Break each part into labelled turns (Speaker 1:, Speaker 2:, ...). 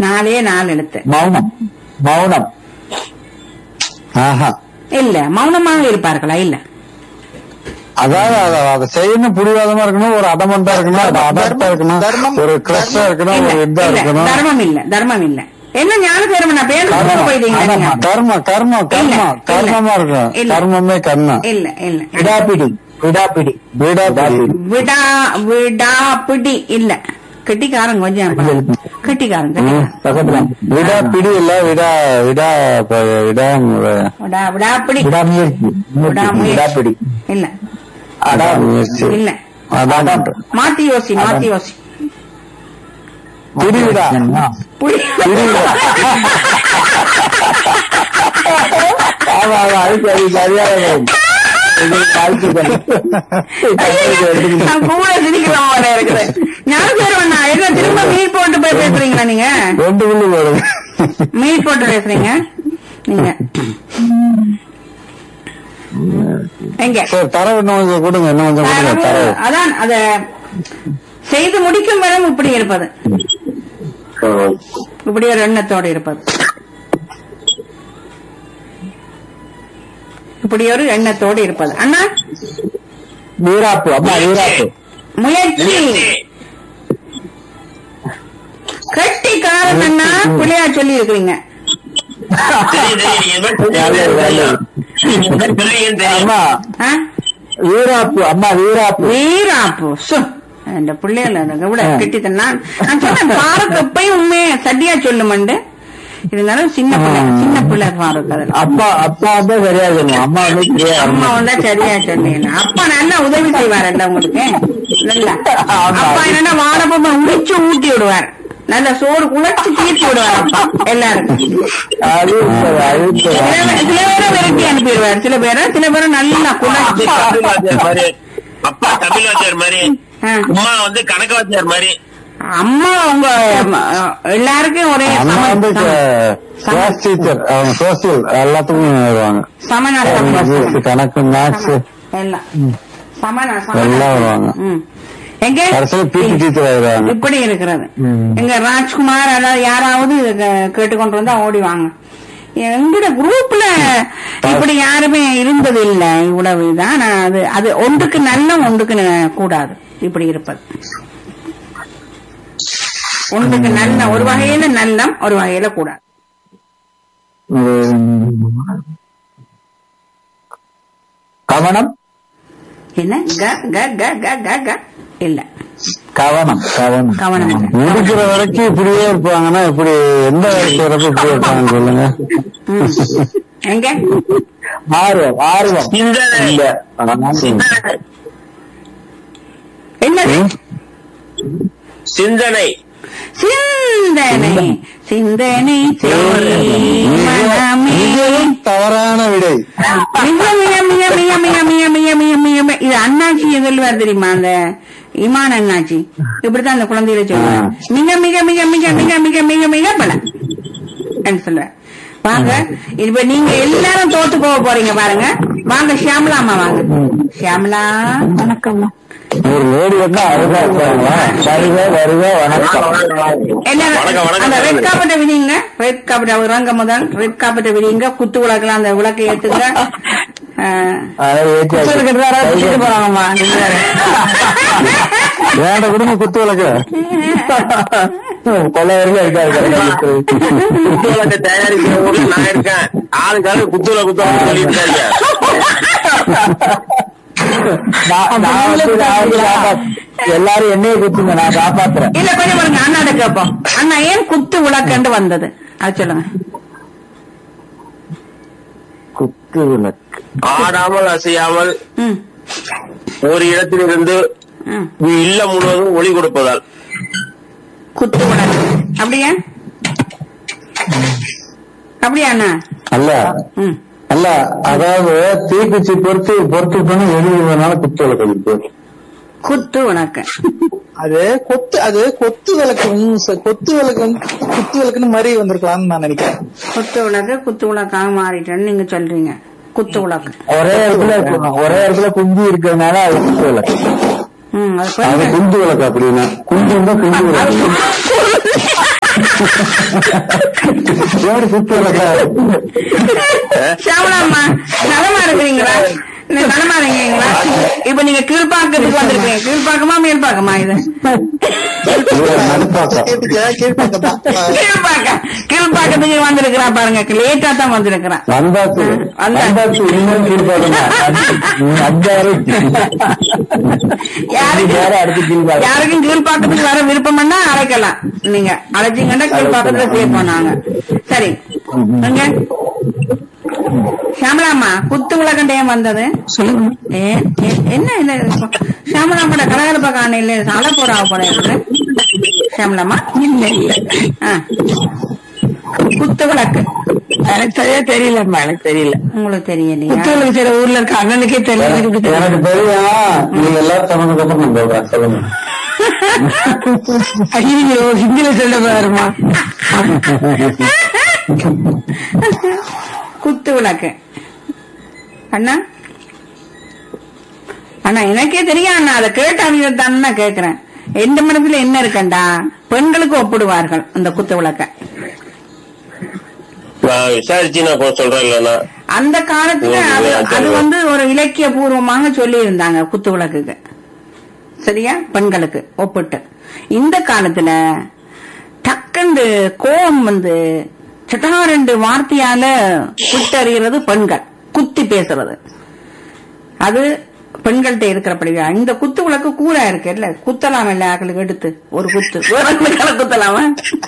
Speaker 1: நாலே நாலு எழுத்து
Speaker 2: மௌனம் மௌனம் ஆஹா
Speaker 1: இல்ல மௌனமாக இருப்பார்களா இல்ல
Speaker 2: அதாவது அத- அதை செய்யணும் புடிவாதமா இருக்கணும் ஒரு அதமண்டா இருக்கணும் அது அதர்த்தா இருக்கணும்
Speaker 3: தர்மம்,
Speaker 2: ஒரு கிரஸ்டா இருக்கணும்
Speaker 1: இல்ல,
Speaker 2: ஒரு இதா
Speaker 1: இல்ல,
Speaker 2: இருக்கணும்
Speaker 1: தர்மம் இல்ல தர்மம் இல்ல என்ன ஞான தேர்வு நான் பேர்
Speaker 2: கர்மம்,
Speaker 1: போயிட்டீங்க
Speaker 2: ஆமா,
Speaker 1: நீங்க.
Speaker 2: கர்ம கர்ம கர்ம
Speaker 1: இல்ல,
Speaker 2: கர்மமா
Speaker 1: இல்ல.
Speaker 2: இருக்கும்
Speaker 1: இல்ல.
Speaker 2: கர்மமே கர்மம்
Speaker 1: இல்ல இல்ல
Speaker 2: விடாப்பிடி விடாப்பிடி விடாப்பிடி
Speaker 1: விடா விடா பிடி இல்ல கெட்டிக்காரன் கொஞ்சம் கெட்டிக்காரன் கெட்டிக்காரன்
Speaker 2: விடாப்பிடி இல்ல விடா விடா ப- விடா
Speaker 1: விடா விடா பிடி
Speaker 2: விடாமுயற்சி
Speaker 1: விடாமுயற்சி.
Speaker 2: விடாப்பிடி
Speaker 1: இல்ல
Speaker 2: அடாமுயற்சி
Speaker 1: இல்ல
Speaker 2: அதான்
Speaker 1: மாத்தி யோசி மாத்தி யோசி
Speaker 2: பிடிவிடா
Speaker 1: புடி
Speaker 2: பிடிவிடா ஆமா ஆமா அதுக்கு அது சரியான
Speaker 1: நான் கூட சிரிக்கலாம் போல இருக்குது ஞான தேர்வண்ணா என்ன திரும்ப மீட் போட்டு போய் பேசுறீங்களா நீங்க
Speaker 2: ரெண்டு புள்ளி போடுது
Speaker 1: மீட் போட்டு பேசுறீங்க நீங்க எங்க
Speaker 2: சரி தரவு இன்னும் கொஞ்சம் கொடுங்க இன்னும் கொஞ்சம் கொடுங்க தரவு
Speaker 1: அதான் அத செய்து முடிக்கும் வரை இப்படி இருப்பது இப்படி ஒரு எண்ணத்தோடு இருப்பது இப்படி ஒரு எண்ணத்தோடு இருப்பது அண்ணா
Speaker 2: வீராப்பு அம்மா வீராப்பு
Speaker 1: முயற்சி கட்டி காரம் அண்ணா புள்ளையா சொல்லி இருக்கிறீங்க
Speaker 2: அம்மா
Speaker 1: ஆ?
Speaker 2: வீராப்பு அம்மா வீராப்பு
Speaker 1: வீராப்பு சு இந்த பிள்ளைகள் அதை விட கெட்டித்தன் நான் நான் சொன்னேன் பாருக்கு எப்பயும் உண்மையை சட்டியா சொல்லுமண்டு இருந்தாலும் சின்ன பிள்ளை சின்ன பிள்ளை பாருக்கு அதுல
Speaker 2: அப்பா அப்பா வந்து சரியா சொல்லுவோம் அம்மா வந்து சரியா
Speaker 1: அம்மா வந்தா சரியா சொன்னீங்க அப்பா நல்லா உதவி செய்வாருல்ல உங்களுக்கு நல்லா அப்பா என்னன்னா வாழைப்பழம் உடிச்சு ஊட்டி விடுவார் நல்ல சோறு குழைச்சு தீர்த்து விடுவார் அப்பா எல்லாருக்கும்
Speaker 2: அது சரி, அது சரி.
Speaker 1: சில பேர்- சில பேரை விரட்டி அனுப்பிடுவார் சில பேரை சில பேரை நல்லா குழைச்சு
Speaker 4: தமிழ்வாத்தியார் மாதிரி அப்பா தமிழ்வாத்தியார் மாதிரி
Speaker 1: ஆ.
Speaker 4: அம்மா வந்து கணக்கு வாத்தியார் மாதிரி
Speaker 1: அம்மா உங்க அஹ், எல்லாருக்கும் ஒரே
Speaker 2: அம்மா
Speaker 1: சம-
Speaker 2: வந்து
Speaker 1: சம-
Speaker 2: கிளாஸ் டீச்சர் அவங்க சோசியல் எல்லாத்துக்கும் வருவாங்க
Speaker 1: சமநல
Speaker 2: இங்கிலீஷ், கணக்கு மேக்ஸ்
Speaker 1: எல்லாம் சமநல
Speaker 2: எல்லாம் வருவாங்க.
Speaker 1: ம். எங்க
Speaker 2: கடைசியில் பிடி டீச்சர் ஆயிடுவாங்க
Speaker 1: இப்படி இருக்கிறது
Speaker 2: ம்.
Speaker 1: எங்க ராஜ்குமார் அதாவது யாராவது கே- கேட்டுக்கொண்டு வந்தா ஓடி வாங்க எங்கட குரூப்ல இப்படி யாருமே இருந்தது இல்ல இவ்வளவு தான் நான் அது அது ஒன்றுக்கு நல்லம் ஒன்றுக்கு ந- கூடாது இப்படி இருப்பது ஒன்றுக்கு நல்ல ஒரு வகையில நல்லம் ஒரு வகையில கூடாது
Speaker 2: கவனம்
Speaker 1: என்ன க க க க க க இல்ல
Speaker 2: கவனம் கவனம்
Speaker 1: கவனம் இல்ல.
Speaker 2: இருக்கிற வரைக்கும் இப்படியே இருப்பாங்கன்னா இப்படி எந்த வயசு வரப்ப இப்படி இருப்பாங்க சொல்லுங்க
Speaker 1: ம். எங்க
Speaker 2: ஆர்வம் ஆர்வம்
Speaker 4: சிந்தனை.
Speaker 2: இல்ல. அதான்
Speaker 1: என்னது
Speaker 4: சிந்தனை
Speaker 1: சிந்தனை சிந்தனை செய் மனமே.
Speaker 2: மிகவும் தவறான விடை
Speaker 1: மிக மிக மிக மிக மிக மிக மிக மிக மிக மிக இது அண்ணாச்சி சொல்லுவார் தெரியுமா அந்த இமான் அண்ணாச்சி இப்படித்தான் அந்த குழந்தைகளை சொல்லுவார் மிக மிக மிக மிக மிக மிக மிக மிக பல சொல்லுவேன் வாங்க இப்ப நீங்க எல்லாரும் தோத்து போக போறீங்க பாருங்க வாங்க ஷியாமலா அம்மா வாங்க ஷியாமலா வணக்கம்
Speaker 2: ஒரு லேடி வந்தா அருகா இருப்பாங்களா வருக வருக வணக்கம்
Speaker 1: எல்லாரும்
Speaker 4: வணக்கம், வணக்கம்.
Speaker 1: அந்த ரெட் காப்பட்டை விரிங்க ரெட் காப்பட்டை இறங்க முதல் ரெட் காப்பட்டை விரிங்க குத்து விளக்கலாம் அந்த விளக்கை ஏத்துங்க ஆஹ்,
Speaker 2: அதை ஏத்தி
Speaker 1: குத்து விளக்கு யாராவது குத்திட்டு போறாங்கம்மா நீங்க வேற.
Speaker 2: வேண்ட குடும்ப குத்து விளக்கு கொலை வரைக்கும் இருக்காது
Speaker 4: குத்து விளக்க தயாரிக்கிற ஊர்ல நான் இருக்கேன் ஆளுக்காக குத்துல குத்த சொல்லியிருக்காங்க
Speaker 2: நான் நான் வந்து நான் வந்து காப்பாத்து- எல்லாரும் என்னைய குத்துங்க நான் காப்பாத்துறேன்
Speaker 1: இல்ல கொஞ்சம் பாருங்க அண்ணாட கேப்போம் அண்ணா ஏன் குத்து விளக்கண்டு வந்தது அது சொல்லுங்க
Speaker 2: குத்து விளக்கு
Speaker 4: ஆடாமல் அசையாமல்
Speaker 1: ம்
Speaker 4: ஒரு இடத்திலிருந்து
Speaker 1: ம்
Speaker 4: இல்லம் முழுவதும் ஒளி கொடுப்பதால்
Speaker 1: குத்து விளக்கு அப்படியா அப்படியா அண்ணா
Speaker 2: அல்ல
Speaker 1: ம்
Speaker 2: அல்ல அதாவது தீக்குச்சி பொறுத்து பொறுத்து பண்ணி எழுதுறதுனால குத்து விளக்கு இருக்கு
Speaker 1: குத்து விளக்கு
Speaker 3: அது கொத்து அது கொத்து விளக்கு ம், ச- கொத்து விளக்கு வந்து குத்து விளக்குன்னு மாதிரி வந்திருக்கலாம்னு நான் நினைக்கிறேன்
Speaker 1: குத்து விளக்கு குத்து விளக்காக மாறிட்டேன்னு நீங்க சொல்றீங்க குத்து விளக்கு
Speaker 2: ஒரே இடத்துல ஒரே இடத்துல குஞ்சு இருக்கிறதுனால அது குத்து விளக்கு
Speaker 1: ம் அது
Speaker 2: அது
Speaker 1: கொஞ்சம்
Speaker 2: குஞ்சு விளக்கு அப்படின்னா குஞ்சு இருந்தா குஞ்சு விளக்கு எப்படி குத்து விளக்கு
Speaker 1: ஷாமலாம்மா நலமா இருக்கிறீங்களா இந்த நலமா இருக்கீங்களா இப்ப நீங்க கீழ்பாக்கத்துக்கு வந்திருக்கீங்க கீழ்பாக்கமா மேல்பாக்கமா இது
Speaker 2: நடுப்பாக்கம்
Speaker 3: கேட்டுக்க கேட்பாங்க
Speaker 1: கீழ்பாக்கம் கீழ்பாக்கத்துக்கு வந்திருக்கிறா பாருங்க லேட்டா தான் வந்திருக்கிறான்
Speaker 2: வந்தாச்சு
Speaker 1: வந்தா-
Speaker 2: வந்தாச்சு இன்னும் கீழ்பாக்கம் அஞ்சாறு
Speaker 1: யாருக்கு
Speaker 2: யாரும் அடுத்து கீழ்பாக்கம்
Speaker 1: யாருக்கும் கீழ்பாக்கத்துக்கு வர விருப்பம்னா அழைக்கலாம் நீங்க அழைச்சீங்கன்னா கீழ்பாக்கத்துல சேர்ப்போம் நாங்க சரி எங்க ஷாமலாமா குத்து விளக்கண்டையம் வந்தது சொல்லுங்க என்ன இல்ல ஷாமலாமோட கலகலப்ப காணையில அலை போறா போல இருக்கு ஷாமலாமா இல்ல இல்ல ஆ. குத்து விளக்கு
Speaker 5: எனக்கு சரியா தெரியலம்மா எனக்கு தெரியல
Speaker 1: உங்களுக்கு தெரியலையா
Speaker 5: புத்தூருக்கு சில ஊர்ல இருக்க அண்ணனுக்கே தெரியல எனக்கு தெரியல.
Speaker 2: எனக்கு தெரியும் நீங்க எல்லாரும் சொன்னதுக்கு அப்புறம் நான் சொல்றேன் சொல்லுங்க
Speaker 5: ஐயோ ஹிந்தியில சொல்ல பாருமா
Speaker 1: குத்து விளக்கு அண்ணா அண்ணா எனக்கே தெரியும் அண்ணா அதை கேட்டாங்க தான் நான் கேக்குறேன் எந்த மனசுல என்ன இருக்கண்டா பெண்களுக்கு ஒப்பிடுவார்கள் அந்த குத்து விளக்க
Speaker 4: நான் விசாரிச்சு நான் கொஞ்சம் சொல்றேன் இல்லன்னா
Speaker 1: அந்த காலத்துல
Speaker 4: ஓ,
Speaker 1: அது
Speaker 4: ஓ,
Speaker 1: அது வந்து ஒரு இலக்கிய பூர்வமாக சொல்லி இருந்தாங்க குத்து விளக்குக்கு சரியா பெண்களுக்கு ஒப்பிட்டு இந்த காலத்துல டக்குண்டு கோபம் வந்து சட்டா ரெண்டு வார்த்தையால குத்தறிகிறது பெண்கள் குத்தி பேசுறது அது பெண்கள்கிட்ட இருக்கிறபடியா இந்த குத்து விளக்கு கூரா இருக்கு இல்ல குத்தலாம் இல்ல ஆக்களுக்கு எடுத்து ஒரு குத்து வேற ஆக்களுக்கு குத்தலாமா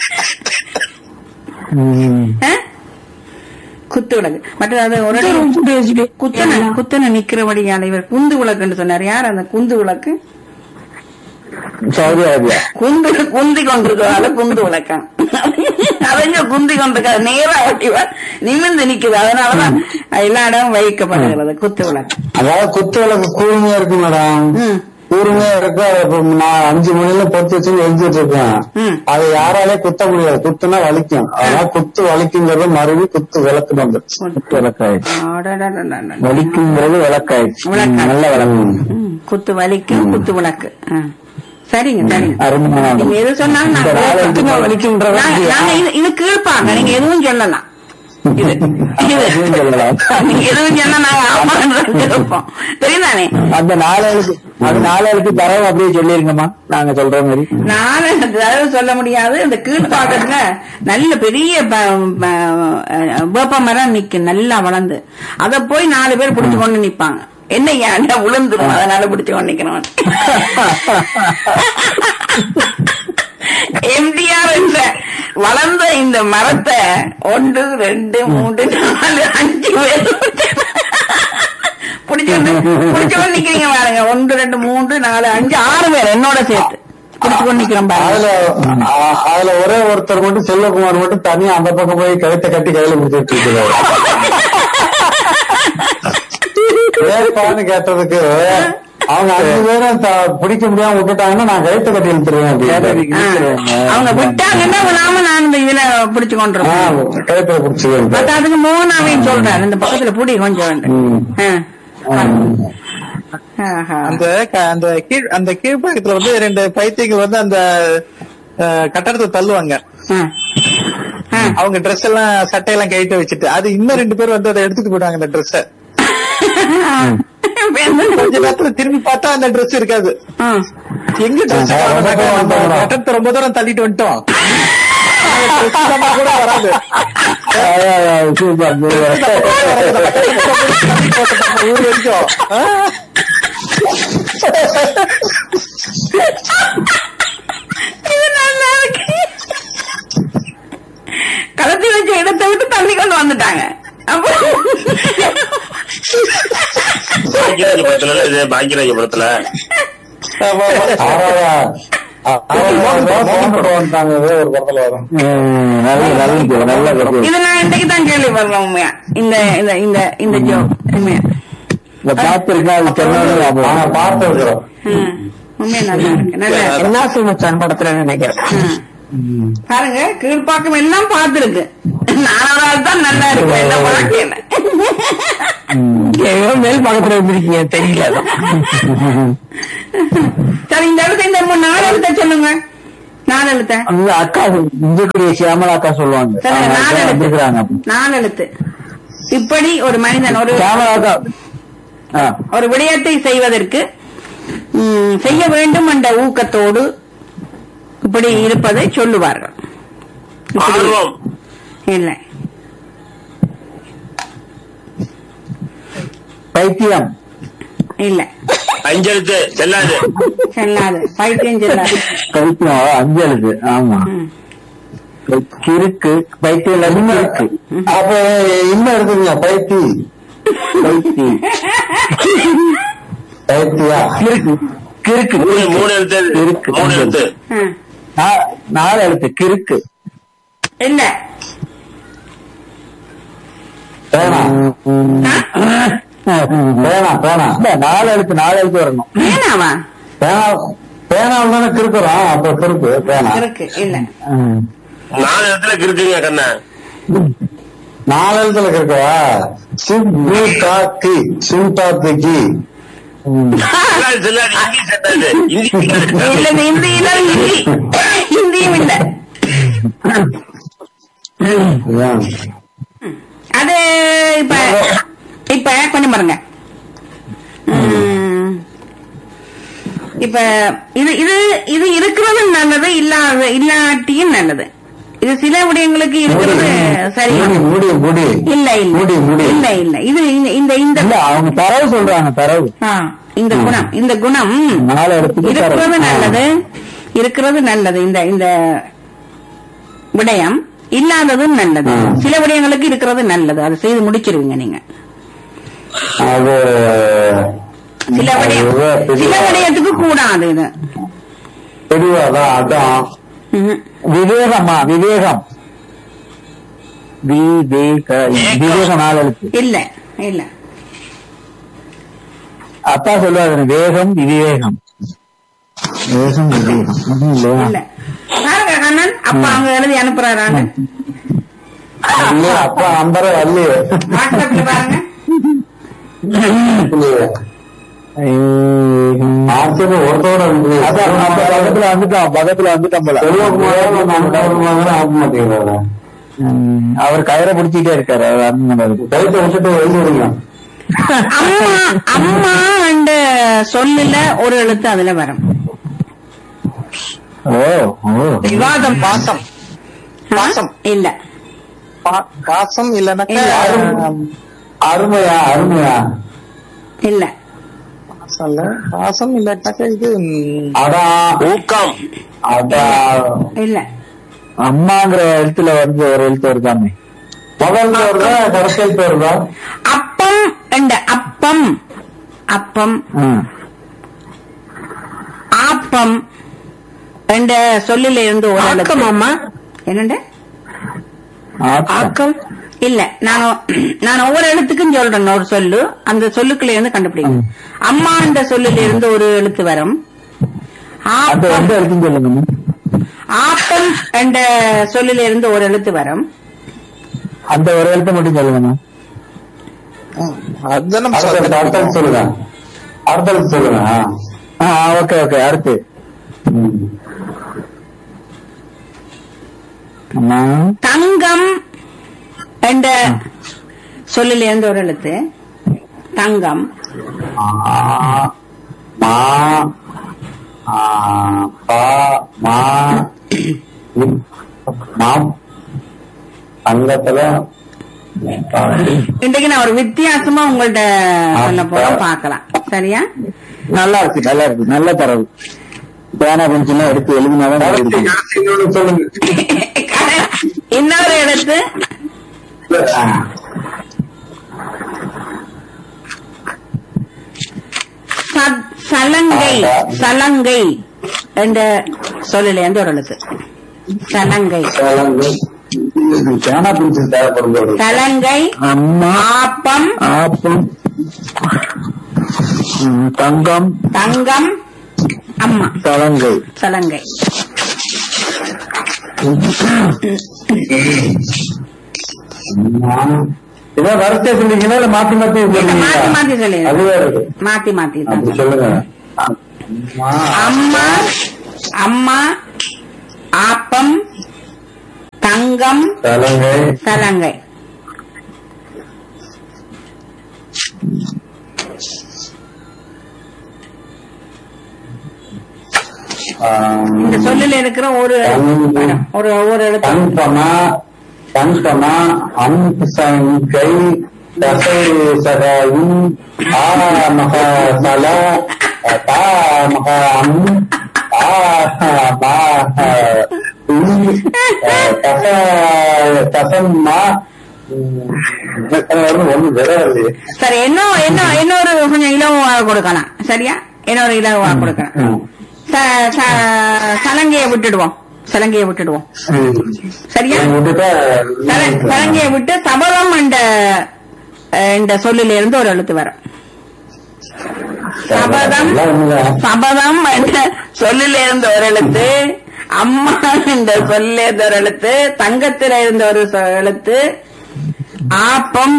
Speaker 1: ஆ? குத்து விளக்கு மற்றது அது ஒரு குத்தன குத்தன நிக்கிறபடியால இவர் குந்து விளக்குன்னு சொன்னார் யார் அந்த குந்து விளக்கு
Speaker 2: சவுதி அரேபியா
Speaker 1: குந்து குந்தி கொண்டிருக்கிறதால குந்து விளக்கம் அவங்க குந்தி கொண்டிருக்காது நேரா ஓட்டிவா நிமிர்ந்து நிக்குது அதனாலதான் எல்லா இடமும் வைக்கப்படுகிறது குத்து விளக்கு
Speaker 2: அதாவது குத்து விளக்கு கூர்மையா இருக்கு மேடம்
Speaker 1: ம்.
Speaker 2: கூர்மையா இருக்கு அதை இப்ப நான் அஞ்சு மணில பொறுத்து வச்சு எழுதிட்டு இருக்கேன்
Speaker 1: ம்.
Speaker 2: அதை யாராலே குத்த முடியாது குத்துனா வலிக்கும் அதனால குத்து வலிக்குங்கிறது மறுபடியும் குத்து விளக்கு வந்து குத்து விளக்காயிடுச்சு
Speaker 1: அடடடடடட.
Speaker 2: வலிக்குங்கிறது விளக்காயிடுச்சு
Speaker 1: விளக்காயிடுச்சு.
Speaker 2: நல்ல விளக்கு
Speaker 1: ம், குத்து வலிக்கும் குத்து விளக்கு ஆ. சரிங்க சரிங்க
Speaker 2: அருமையான
Speaker 1: நீங்க எது சொன்னாலும்
Speaker 2: இந்த
Speaker 1: நான்
Speaker 2: நாளை
Speaker 1: கேட்பேன்.
Speaker 2: எடுத்து வலிக்கும்ன்றத
Speaker 1: நாங்க- நாங்க இது- இது கீழ்ப்பாங்க நீங்க எதுவும் சொல்லலாம் இது இது
Speaker 2: எதுவும் சொல்லலாம்.
Speaker 1: நீங்க எதுவும் சொன்னா நாங்க ஆமான்னு இருப்போம் தெரியுதானே
Speaker 2: அந்த நாளைக்கு அது நாளைக்கு தரவு அப்படியே சொல்லிருங்கம்மா நாங்க சொல்ற மாதிரி
Speaker 1: நானு அதாவது சொல்ல முடியாது இந்த கீழ்ப்பாக்கத்துல நல்ல பெரிய ப- ப- வேப்ப மரம் நிக்கு நல்லா வளர்ந்து அத போய் நாலு பேர் பிடிச்சு கொண்டு நிப்பாங்க என்ன ஏன்டா விழுந்துரும் அதனால பிடிச்சு கொண்டு நிக்கணும் எம்டிஆர் என்ற வளர்ந்த இந்த மரத்தை ஒன்று ரெண்டு மூன்று நாலு அஞ்சு பேர் பிடிச்சோண்டு பிடிச்சோண்டு நிக்கிறீங்க பாருங்க ஒன்று ரெண்டு மூன்று நாலு அஞ்சு ஆறு பேர் என்னோட சேர்த்து பிடிச்சு கொண்டு நிக்கிறோம்
Speaker 2: அதுல
Speaker 1: பாருங்க
Speaker 2: ஆ- அதுல ஒரே ஒருத்தர் மட்டும் செல்வகுமார் மட்டும் தனியா அந்த பக்கம் போய் கழுத்தை கட்டி கையில பிடிச்சிட்டு இருக்காரு ஏற்பான்னு கேட்டதுக்கு அவங்க அஞ்சு பேரும் த- பிடிக்க முடியாம விட்டுட்டாங்கன்னா நான் கழுத்தை கட்டி இழுத்துருவேன்
Speaker 1: ஆ. அவங்க விட்டாங்கன்னா விடாம நான் இந்த இதுல பிடிச்சு கொண்டிருப்பேன்
Speaker 2: கழுத்துல பிடிச்சிருவேன்
Speaker 1: பத்தாவதுக்கு மோகனாவையும் சொல்றாரு இந்த பக்கத்துல புடி கொஞ்சம் வேண்டு ஆ. ஆஹா.
Speaker 3: அந்த க- அந்த கீழ் அந்த கீழ்ப்பாக்கத்துல வந்து ரெண்டு பைத்தியங்கள் வந்து அந்த அஹ், கட்டடத்தை தள்ளுவாங்க
Speaker 1: ஆ. ஆ.
Speaker 3: அவங்க ட்ரெஸ் எல்லாம் சட்டையெல்லாம் கழட்டி வச்சுட்டு அது இன்னும் ரெண்டு பேர் வந்து அதை எடுத்துட்டு போயிட்டாங்க அந்த ட்ரெஸ்ஸ கொஞ்ச நேரத்துல திரும்பி பார்த்தா அந்த ட்ரெஸ் இருக்காது
Speaker 1: ஆ.
Speaker 3: எங்க ட்ரெஸ் கட்டடத்தை ரொம்ப தூரம் தள்ளிட்டு வந்துட்டோம் அந்த dress இல்லாம கூட வராது ஊர் வரைக்கும் ஆ?
Speaker 1: இது நல்லா இருக்கு கலத்தி வச்ச இடத்தை விட்டு தள்ளி கொண்டு வந்துட்டாங்க அப்போ
Speaker 4: பாக்கியராஜ படத்துல இது பாக்கியராஜ படத்துல
Speaker 3: ஆமா,
Speaker 1: இது நான் இன்னைக்கு தான் கேள்விப்படுறேன் உண்மையா இந்த இந்த இந்த இந்த ஜோக் உண்மையா
Speaker 2: பார்த்திருக்கிறோம்
Speaker 1: ம். உண்மையா நல்லா இருக்கு நல்லா இருக்கு
Speaker 5: என்ன சுமச்சான் படத்துல நினைக்கிறேன்
Speaker 1: ம். பாருங்க கீழ்ப்பாக்கம் எல்லாம் பார்த்திருக்கு நாலாவது தான் நல்லா இருக்கு என்ன பார்க்கல
Speaker 5: ஏதோ மேல் பக்கத்துல இருந்திருக்கீங்க தெரியல அதான்.
Speaker 1: சரி இந்த இடத்த இந்த மூணு நாலு இடத்த சொல்லுங்க நாலு எழுத்த
Speaker 2: அந்த அக்கா இந்தியக்குரிய சியாமலா அக்கா சொல்லுவாங்க
Speaker 1: சொல்லுங்க
Speaker 2: அவங்க
Speaker 1: நாலு
Speaker 2: அக்கா வந்திருக்கிறாங்க
Speaker 1: எழுத்து நாலு எழுத்து இப்படி ஒரு மனிதன் ஒரு
Speaker 2: சியாமலா அக்கா ஆ.
Speaker 1: ஒரு விடயத்தை செய்வதற்கு ம், செய்ய வேண்டும் என்ற ஊக்கத்தோடு இப்படி இருப்பதை சொல்லுவார்கள் இப்படி
Speaker 4: ஆர்வம்
Speaker 1: இல்லை
Speaker 2: பைத்தியம்
Speaker 1: இல்லை
Speaker 4: அஞ்செழுத்து செல்லாது
Speaker 1: செல்லாது பைத்தியம் செல்லாது
Speaker 2: பைத்தியம் அஞ்சலுக்கு ஆமா
Speaker 1: ம்.
Speaker 2: கிறுக்கு பைத்தியம் இல்லாம கிறுக்கு
Speaker 3: அப்ப இன்னும் இருக்குதுங்க பைத்தி
Speaker 2: பைத்தி
Speaker 3: பைத்தியா
Speaker 2: கிறுக்கு கிறுக்கு
Speaker 4: மூணு மூணு எழுத்து
Speaker 2: இருக்கு.
Speaker 4: மூணு எழுத்து
Speaker 1: ஆ.
Speaker 2: நா- நாலு எழுத்து கிறுக்கு
Speaker 1: இல்ல
Speaker 3: பேனா பேனா பேனா
Speaker 2: இல்ல, நாலு எழுத்து நாலு எழுத்து வரணும்
Speaker 1: ஏனாவா
Speaker 3: பேனா பேனாவில் தானே கிறுக்குறோம் அப்ப கிறுக்கு பேனா
Speaker 1: இருக்கு இல்ல
Speaker 2: ம்.
Speaker 4: நாலு இடத்துல இருக்குங்க கண்ணா
Speaker 3: நாலு எழுத்துல கிறுக்கவா சிம்பு டாக்கி சிம்டாத்திக்கு
Speaker 2: ம்.
Speaker 4: செல்லாது செல்லாது இங்கிலீஷ் செல்லாது இங்கிலீஷ்
Speaker 1: இல்ல இது ஹிந்தியில ஹிந்தி ஹிந்தியும் இல்ல அது இப்ப இப்ப கொஞ்சம் பாருங்க ம். இப்ப இது இது இது இருக்கிறது நல்லது இல்லாத இல்லாட்டியும் நல்லது இது சில விடயங்களுக்கு இருக்கிறது சரி
Speaker 3: முடி முடி முடி
Speaker 1: இல்ல
Speaker 3: முடி,
Speaker 1: இல்ல
Speaker 3: முடி.
Speaker 1: இல்ல இல்ல இது இந்த- இந்த இந்த
Speaker 2: இல்ல அவங்க தரவு சொல்றாங்க தரவு
Speaker 1: ஆ, இந்த குணம் இந்த குணம்
Speaker 2: நாலு இடத்துக்கு
Speaker 1: இருக்கிறது
Speaker 2: தரவு
Speaker 1: நல்லது இருக்கிறது நல்லது இந்த இந்த விடயம் இல்லாததும் நல்லது
Speaker 3: ஆ.
Speaker 1: சில விடயங்களுக்கு இருக்கிறது நல்லது அதை செய்து முடிச்சிருவீங்க நீங்க
Speaker 3: அது
Speaker 1: சில விடயம்
Speaker 3: அது
Speaker 1: சில விடயத்துக்கு கூடாது இது
Speaker 3: தெளிவாதான் அதான்
Speaker 1: ம்ஹும்.
Speaker 2: விவேகமா விவேகம் விவேக விவேகம் நாலு எழுத்து
Speaker 1: இல்ல இல்ல
Speaker 2: அப்பா சொல்லுவாரு வேகம் விவேகம் வேகம் விவேகம் ம்ஹும், இல்லையா
Speaker 1: இல்ல பாருங்க கண்ணன் அப்பா அங்க எழுதி அனுப்புறாராங்க
Speaker 3: இல்லையே அப்பா நம்பரே வரலையே
Speaker 1: வாட்ஸ்அப்ல பாருங்க
Speaker 3: இல்லையே
Speaker 2: வேகம்.
Speaker 3: ஆச்சரிய ஒருத்தோட
Speaker 2: அதான் அப்ப பக்கத்துல வந்துட்டோம் பக்கத்துல வந்துட்டோம் போல
Speaker 3: ஆக மாட்டேங்கிறாரு
Speaker 2: ம், அவர் கயிறை பிடிச்சிட்டே இருக்காரு அவர் அந்த மாதிரி இருக்கு.
Speaker 3: கைத்தை விட்டுட்டு எழுதிடுங்க
Speaker 1: அம்மா அம்மா என்ற சொல்லுல ஒரு எழுத்து அதுல வரும்
Speaker 2: ஓ ஓ
Speaker 5: விவாதம் பாசம் பாசம்.
Speaker 1: இல்ல
Speaker 3: பா- பாசம் இல்லைன்னாக்கா
Speaker 1: இல்ல.
Speaker 3: அரும்- அருமையா அருமையா
Speaker 1: இல்ல
Speaker 3: பாசம் இல்ல பாசம் இல்லாட்டாக்கா இது ம், அடா
Speaker 4: ஊக்கம்
Speaker 3: அடா
Speaker 1: இல்ல
Speaker 2: அம்மாங்கிற எழுத்துல வந்து ஒரு எழுத்து வருதாமே
Speaker 3: முதல்ல வருதா கடைசியில் வருதா
Speaker 1: அப்பம் என்ற அப்பம் அப்பம்
Speaker 2: ம்.
Speaker 1: ஆப்பம் என்ற சொல்லில இருந்து ஒரு எழுத்து.
Speaker 5: ஆக்கம் அம்மா
Speaker 1: என்னண்ட
Speaker 2: ஆக்கம்.
Speaker 1: ஆக்கம் இல்ல நான் நான் ஒவ்வொரு எழுத்துக்கும் சொல்றேன் ஒரு சொல்லு அந்த சொல்லுக்குள்ள இருந்து கண்டுபிடிக்கும் அம்மா என்ற சொல்லில இருந்து ஒரு எழுத்து வரும்
Speaker 2: அந்த
Speaker 1: ஆப்பம்
Speaker 2: எந்த எழுத்துன்னு சொல்லுங்க
Speaker 1: ஆப்பம் என்ற சொல்லில இருந்து ஒரு எழுத்து வரும்
Speaker 2: அந்த ஒரு எழுத்தை மட்டும் சொல்லுங்க
Speaker 3: அதுதான் நம்ம அர்த்தம் சொல்லுங்க அர்த்தம் சொல்லுங்க
Speaker 2: ஆ ஓகே ஓகே அடுத்து
Speaker 3: ம்.
Speaker 2: அம்மா
Speaker 1: தங்கம் என்ற சொல்லில இருந்து ஒரு எழுத்து தங்கம்
Speaker 3: ஆ, மா ஆ, பா மா இம், மாம் தங்கத்துல
Speaker 1: இன்றைக்கு நான் ஒரு வித்தியாசமா உங்கள்ட்ட சொல்ல போறேன் பார்க்கலாம் சரியா
Speaker 2: நல்லா இருக்கு நல்லா இருக்கு நல்ல தரவு பேனா பென்சிலாம் எடுத்து எழுதினாதான் தெரியுது.
Speaker 3: இன்னொன்னு சொல்லுங்க
Speaker 1: இன்னொரு எழுத்து ச- சலங்கை சலங்கை என்ற சொல்லில இருந்து ஒரு எழுத்து சலங்கை
Speaker 3: கிழங்கு. இது பேனா பென்சில் தேவைப்படும் போது
Speaker 1: சலங்கை
Speaker 2: அம்மா
Speaker 1: ஆப்பம்
Speaker 2: ஆப்பம் ம், தங்கம்
Speaker 1: தங்கம் அம்மா
Speaker 2: தலங்கை
Speaker 1: சலங்கை
Speaker 3: இதான் வரிசை சொல்லிங்கன்னா இல்ல மாத்தி மாத்தி
Speaker 1: இல்ல,
Speaker 3: சொல்லுவீங்களா?
Speaker 1: மாத்தி மாத்தி சொல்லிடுங்க.
Speaker 3: அதுவே இருக்கு
Speaker 1: மாத்தி மாத்தி தான்
Speaker 3: அப்படி சொல்லுங்க
Speaker 1: அம்மா அம்மா ஆப்பம் தங்கம்
Speaker 2: சலங்கை
Speaker 1: சலங்கை
Speaker 2: ஆம்,
Speaker 1: இந்த சொல்லில் இருக்கிற ஒரு படம், ஒரு ஒரு எழுத்து
Speaker 2: கண்பமா கண்பமா அம்சங்கை தசை சகாயும் ஆ மகாசல தா மகாம் ஆ மா தச தசம்மா ஒண்ணு விடாது
Speaker 1: சரி இன்னும் இன்னும் இன்னொரு கொஞ்சம் இலவாக கொடுக்கலாம் சரியா இன்னொரு இலவாக கொடுக்கலாம் ச- ச- சலங்கையை விட்டுடுவோம் சலங்கையை விட்டுடுவோம் சரியா
Speaker 2: விட்டுட்டா
Speaker 1: சல- சலங்கையை விட்டு சபலம் என்ற அஹ், இந்த சொல்லில இருந்து ஒரு எழுத்து வரும் சபதம்
Speaker 2: எல்லாம் ஒண்ணுதான்.
Speaker 1: சபதம் என்ற சொல்லில இருந்து ஒரு எழுத்து அம்மா என்ற சொல்லில இருந்து ஒரு எழுத்து தங்கத்தில இருந்த ஒரு சொ- எழுத்து ஆப்பம்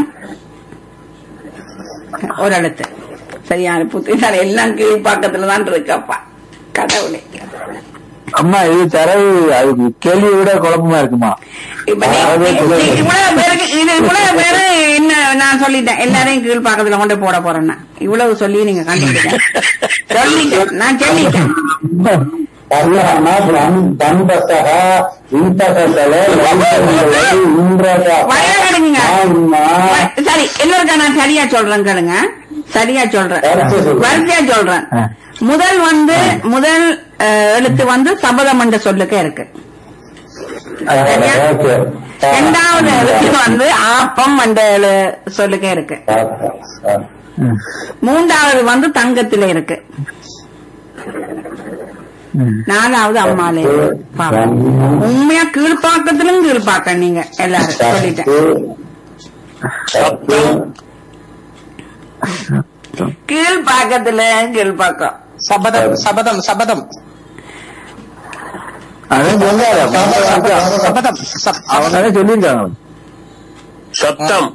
Speaker 1: ஒரு எழுத்து சரியான புத்திசாலி எல்லாம் கீழ்ப்பாக்கத்துல தான் இருக்கப்பா கடவுளே
Speaker 5: அம்மா இது தரவு அது கேள்வியை விட குழப்பமா இருக்குமா
Speaker 1: இப்ப நீ- நீ- நீ இவ்வளவு பேருக்கு இது இவ்வளவு பேரு என்ன நான் சொல்லிட்டேன் எல்லாரையும் கீழ்ப்பாக்கத்துல கொண்டு போட போறேன்னா இவ்வளவு சொல்லி நீங்க கண்டுபிடிக்க சொல்லிட்டேன் நான் சொல்லிட்டேன்
Speaker 2: கர்ணானா தன் தன்பசக இந்தகசல லந்தங்களை இந்திரக
Speaker 1: வயலாடுங்க
Speaker 2: ஆன்மா
Speaker 1: சரி இன்னொருக்கா நான் சரியா சொல்றேன் கேளுங்க சரியா சொல்றேன்
Speaker 2: வரிசை சொல்லு.
Speaker 1: வரிசையா சொல்றேன் முதல் வந்து முதல் அஹ், எழுத்து வந்து சபதம் என்ற சொல்லுக்கு இருக்கு சரியா?
Speaker 2: ஓகே
Speaker 1: இரண்டாவது எழுத்து வந்து ஆப்பம் என்ற எழு- சொல்லுக்கு இருக்கு மூன்றாவது வந்து தங்கத்தில இருக்கு நாலாவது அம்மாலே இருக்கு. பாவம். உண்மையா கீழ்ப்பாக்கத்திலும் கீழ்ப்பாக்க நீங்க எல்லாரும் சொல்லிட்டேன் கீழ்ப்பாக்கத்துல கீழ்ப்பாக்கம்
Speaker 3: சபதம் சபதம் சபதம்
Speaker 5: அதான் சொல்லாத
Speaker 3: சபதம் சப்-
Speaker 5: அவங்க அதான் சொல்லியிருக்காங்க
Speaker 4: சத்தம்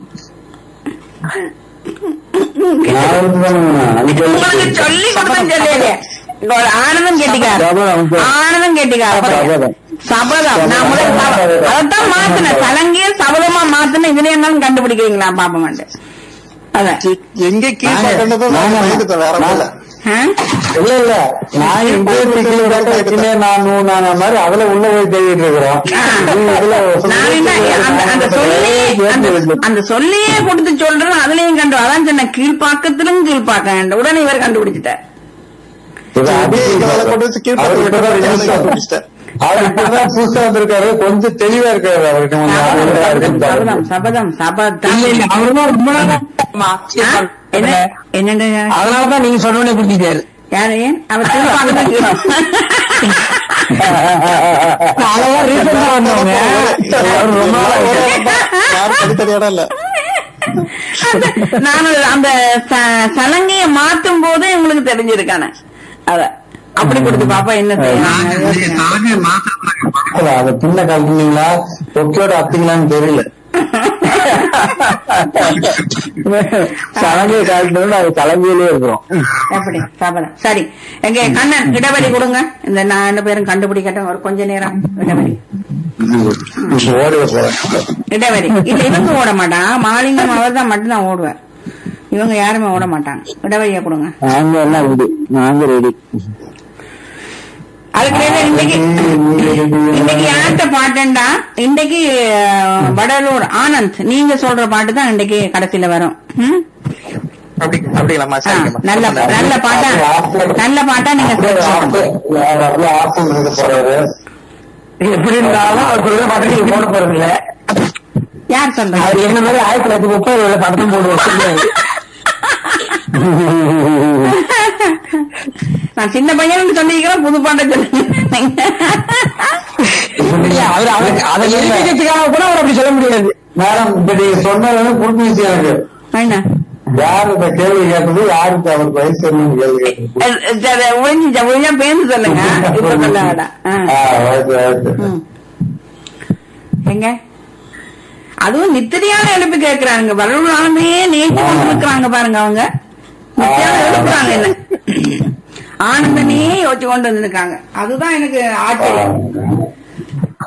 Speaker 1: உங்களுக்கு சொல்லி கொடுத்தேன் சொல்லலையே இங்க ஒரு ஆனந்தம் கேட்டிக்காரு
Speaker 5: சபதம்.
Speaker 1: ஆனந்தம் கேட்டிக்காரு
Speaker 5: சபதம்.
Speaker 1: சபதம் நான் முதல்ல சப- அதைத்தான் மாத்தினேன் சலங்கைய சபதமா மாத்தின இதுல என்னாலும் கண்டுபிடிக்கிறீங்களா பாப்பமாண்டு அதான்
Speaker 3: எங்க கீழ்பார்க்கணும் வேற ஒண்ணும் இல்ல
Speaker 1: ஆ?
Speaker 2: இல்ல இல்ல நான் இங்கே நான் நூனான மாதிரி அதுல உள்ள போய் தேடிட்டு இருக்கிறோம்
Speaker 1: ஆ.
Speaker 2: நீ இதுல
Speaker 1: நான் என்ன, அந்த அந்த சொல்லியே அந்த- அந்த சொல்லியே கொடுத்து சொல்றேன் அதுலயும் கண்டு அதான் சொன்ன கீழ்ப்பாக்கத்திலும் கீழ்ப்பாக்க உடனே இவர் கண்டுபிடிச்சிட்டார்
Speaker 2: இது
Speaker 3: அப்படியே இங்க வேலை கொண்டு வச்சு கீழ்பார்க்க
Speaker 2: அவர் இப்பதான்
Speaker 3: விட்டு
Speaker 2: புதுசா-
Speaker 3: கண்டுபிடிச்சிட்டேன்.
Speaker 2: அவர் இப்பதான் புதுசா வந்திருக்காரு கொஞ்சம் தெளிவா இருக்காரு அவருக்கு கொஞ்சம் ஆளுநரா இருக்குன்னு
Speaker 1: சபதம்
Speaker 2: பாருங்க.
Speaker 1: சபதம் சபதம்
Speaker 5: இல்ல இல்ல அவர்தான் ரொம்ப நாளா
Speaker 1: ஆ? என்ன என்னண்டு
Speaker 5: அதனாலதான் நீங்க சொன்னோடனே புரிஞ்சுட்டாரு
Speaker 1: யாரு அவர் கீழ்ப்பாக்கத்தான்
Speaker 5: அதெல்லாம் ரீசெண்டா வந்தவங்க அவர் ரொம்ப நாளா
Speaker 3: யாரும் தனித்தனி இடம் இல்ல
Speaker 1: நான் அந்த ச- சலங்கைய மாத்தும் போது உங்களுக்கு தெரிஞ்சிருக்கானே அத அப்படி கொடுத்து பாப்பா என்ன செய்யணும்
Speaker 2: அதை பின்ன கழட்டினீங்களா தொக்கியோட அத்திங்களான்னு தெரியல
Speaker 5: சலங்கையை காட்டினது அது தலைமையிலே இருக்கிறோம்
Speaker 1: எப்படி சபதம் சரி எங்க கண்ணன் இடைவெளி கொடுங்க இந்த நான் ரெண்டு பேரும் கண்டுபிடிக்கட்டும் ஒரு கொஞ்ச நேரம் இடைவெளி
Speaker 2: ஓடி போறேன்
Speaker 1: இடைவெளி இல்ல இவங்க ஓட மாட்டான் மாலிங்கம் அவர் தான் மட்டும்தான் ஓடுவார் இவங்க யாருமே ஓட மாட்டாங்க இடைவெளியை கொடுங்க
Speaker 5: நாங்க எல்லாம் ரெடி நாங்க ரெடி
Speaker 1: அதுக்கு மேல இன்னைக்கு இன்னைக்கு யார்கிட்ட பாட்டுண்டா இன்னைக்கு அஹ், வடலூர் ஆனந்த் நீங்க சொல்ற பாட்டு தான் இன்னைக்கு கடைசியில வரும் ம்?
Speaker 3: அப்படி அப்படிங்களாம்மா
Speaker 1: ஆ,
Speaker 3: சரிங்கம்மா
Speaker 1: நல்ல நல்ல பாட்டா நல்ல பாட்டா நீங்க சொல்லணும்.
Speaker 2: ஆப்ஷன் இருக்க போறாரு
Speaker 5: எப்படி இருந்தாலும் அவர் சொல்ற பாட்டு நீங்க போட போறது இல்ல
Speaker 1: யார் சொல்றாங்க
Speaker 5: அவர் என்ன மாதிரி ஆயிரத்தி தொள்ளாயிரத்தி முப்பது ஏழு படத்தும் போடுவார்
Speaker 1: நான் சின்ன பையன் சொல்லிக்கிறேன் புது பாட்டை சொல்லுங்க
Speaker 5: அவர் அவருக்கு அதை நிரூபிக்கிறதுக்காக கூட அவர் அப்படி சொல்ல முடியாது
Speaker 2: மேடம் இப்ப நீங்க சொன்னது வந்து புரிஞ்சிச்சு எனக்கு
Speaker 1: என்ன
Speaker 2: யாரு இந்த கேள்வி கேட்டது யாருக்கு அவருக்கு வயசு என்னன்னு கேள்வி கேட்டது
Speaker 1: அஹ், சரி, ஒழிஞ்சிச்சா ஒழிஞ்சா பேந்து சொல்லுங்க இப்ப சொல்ல வேண்டாம் ஆ.
Speaker 2: ஆ, வயசு வயசு
Speaker 1: ம். எங்க அதுவும் நித்திரியான எழுப்பி கேட்கிறாங்க வரலாறு ஆனந்தையே நேற்று கொண்டு இருக்கிறாங்க பாருங்க அவங்க நித்தியான எழுப்புறாங்க என்ன ஆனந்தனையே யோசிச்சு கொண்டு வந்திருக்காங்க அதுதான் எனக்கு ஆச்சரியம்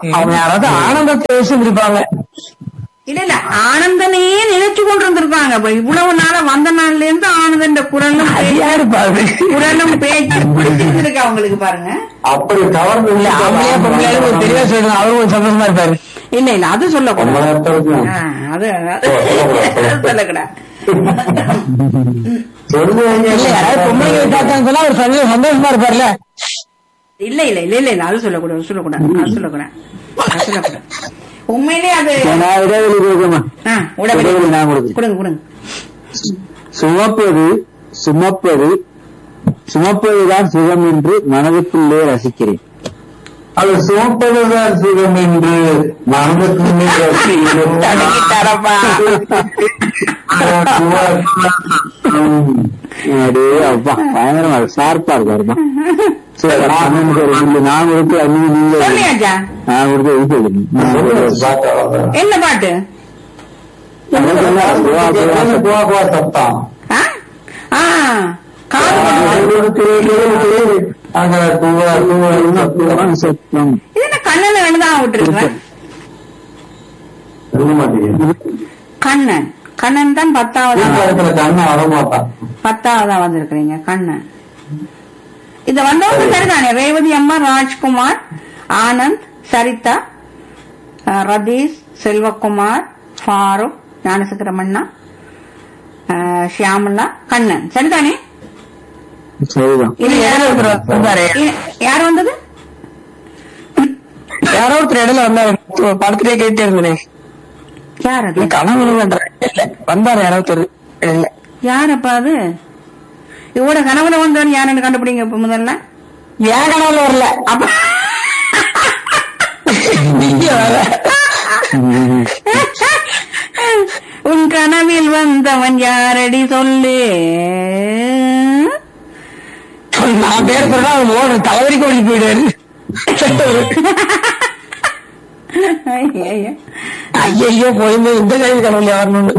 Speaker 5: அவங்க யாராவது ஆனந்தத்தை யோசிச்சிருப்பாங்க
Speaker 1: இல்ல இல்ல ஆனந்தனையே நினைச்சு கொண்டு இருந்திருக்காங்க இப்ப இவ்வளவு நாளா வந்த நாள்ல இருந்து ஆனந்தன் குரலும்
Speaker 5: அது
Speaker 1: பேச்சும்
Speaker 5: யாரு பாரு
Speaker 1: குரலும் பேச்சு பிடிச்சிருக்கு அவங்களுக்கு பாருங்க
Speaker 2: அப்படி கவர்ந்து
Speaker 5: இல்ல அவங்களே பொம்பளையாரு ஒரு தெளிவா சொல்றாங்க அவரும் கொஞ்சம் சந்தோஷமா இருப்பாரு
Speaker 1: இல்ல இல்ல அது
Speaker 2: ரொம்ப
Speaker 1: சொல்லக்கூடாது
Speaker 2: நேரத்துக்கு
Speaker 1: ஆ, அது அது சொல்லக்கூடாது
Speaker 2: சொல்லுவாங்க
Speaker 5: இல்ல யாராவது பொம்பளைங்க பார்த்தாங்க சொன்னா அவர் சந்தோஷம் சந்தோஷமா இருப்பார்ல
Speaker 1: இல்ல இல்ல இல்ல இல்ல இல்ல அது சொல்லக்கூடாது அது சொல்லக்கூடாது அது சொல்லக்கூடாது அது சொல்லக்கூடாது உண்மையிலேயே அது
Speaker 5: நான் இடைவெளி கொடுக்கமா
Speaker 1: ஆ, உடனே
Speaker 5: இடைவெளி நான் கொடுக்குறேன்
Speaker 1: கொடுங்க கொடுங்க
Speaker 5: சுமப்பது சுமப்பது சுமப்பதுதான் சுகம் என்று மனதுக்குள்ளே ரசிக்கிறேன்
Speaker 2: அது சுமப்பதுதான் சுகம் என்று மனதுக்குள்ளே
Speaker 1: தடக்கிட்டாரப்பா.
Speaker 5: அடே அப்பா பயங்கரமா ஷார்ப்பா இருக்காருப்பா சரி அண்ணனுக்கு ஒரு புல்லு நான் கொடுத்து அண்ணன் நீங்க
Speaker 1: சொல்லியாச்சா
Speaker 5: நான் கொடுத்து இது சொல்லுங்க
Speaker 1: என்ன பாட்டு
Speaker 2: சத்தம்
Speaker 1: ஆ? ஆ காது
Speaker 2: அங்க துவா துவா
Speaker 5: சத்தம்
Speaker 1: இது என்ன கண்ணன் வேணுதான் விட்டுருக்கேன்
Speaker 2: இருக்க மாட்டேங்குது
Speaker 1: கண்ணன் கண்ணன் தான் பத்தாவது
Speaker 2: இடத்துல கண்ணை வரமாட்டான்
Speaker 1: பத்தாவதா வந்திருக்கிறீங்க கண்ணன் இது வந்தவங்க சரிதானே ரேவதி அம்மா ராஜ்குமார் ஆனந்த் சரிதா அஹ், ரதீஷ் செல்வகுமார் ஃபாரூக் ஞானசக்கரமண்ணா அஹ், ஷியாமலா கண்ணன் சரிதானே
Speaker 5: சரிதான்
Speaker 1: இது யாரு
Speaker 5: வந்தாரு.
Speaker 1: இது- யார் வந்தது
Speaker 5: யாரோ ஒருத்தர் இடையில வந்தாரு படத்திலே கேட்டே இருந்தேன்
Speaker 1: யார் அது
Speaker 5: கனவு வந்தாரு யாரோ ஒருத்தர் இடையில
Speaker 1: யாரப்பா அது இவோட கனவுல வந்தவன் யாருன்னு கண்டுபிடிங்க இப்ப முதல்ல
Speaker 5: ஏன் கனவுல வரல
Speaker 1: அப்ப
Speaker 5: நீங்க வேற.
Speaker 1: உன் கனவில் வந்தவன் யாரடி சொல்லு
Speaker 5: நான் பேர் சொல்றா அவர் ஓடு தலைவரிக்கு ஓடி போயிடுவாரு
Speaker 1: ஐயையோ.
Speaker 5: ஐயோ போயிருந்து இந்த கல்வி கனவுல வரணும்னு